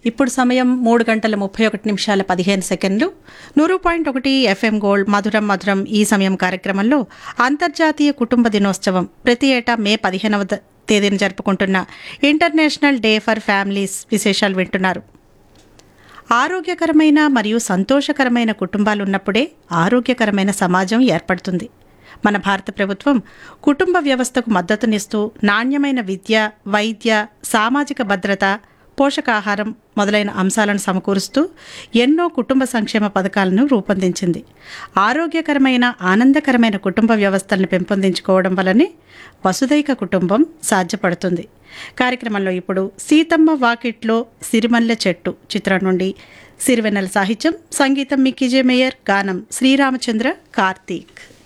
ఇప్పుడు సమయం మూడు గంటల ముప్పై ఒకటి నిమిషాల పదిహేను సెకండ్లు నూరు పాయింట్ ఒకటి ఎఫ్ఎం గోల్డ్ మధురం మధురం ఈ సమయం కార్యక్రమంలో అంతర్జాతీయ కుటుంబ దినోత్సవం ప్రతి ఏటా మే పదిహేనవ ద- తేదీన జరుపుకుంటున్న ఇంటర్నేషనల్ డే ఫర్ ఫ్యామిలీస్ విశేషాలు వింటున్నారు ఆరోగ్యకరమైన మరియు సంతోషకరమైన కుటుంబాలు ఉన్నప్పుడే ఆరోగ్యకరమైన సమాజం ఏర్పడుతుంది మన భారత ప్రభుత్వం కుటుంబ వ్యవస్థకు మద్దతునిస్తూ నాణ్యమైన విద్య వైద్య సామాజిక భద్రత పోషకాహారం మొదలైన అంశాలను సమకూరుస్తూ ఎన్నో కుటుంబ సంక్షేమ పథకాలను రూపొందించింది ఆరోగ్యకరమైన ఆనందకరమైన కుటుంబ వ్యవస్థలను పెంపొందించుకోవడం వల్లనే వసుదైక కుటుంబం సాధ్యపడుతుంది కార్యక్రమంలో ఇప్పుడు సీతమ్మ వాకిట్లో సిరిమల్లె చెట్టు చిత్రం నుండి సిరివెన్నెల సాహిత్యం సంగీతం మిక్కీజే మేయర్ గానం శ్రీరామచంద్ర కార్తీక్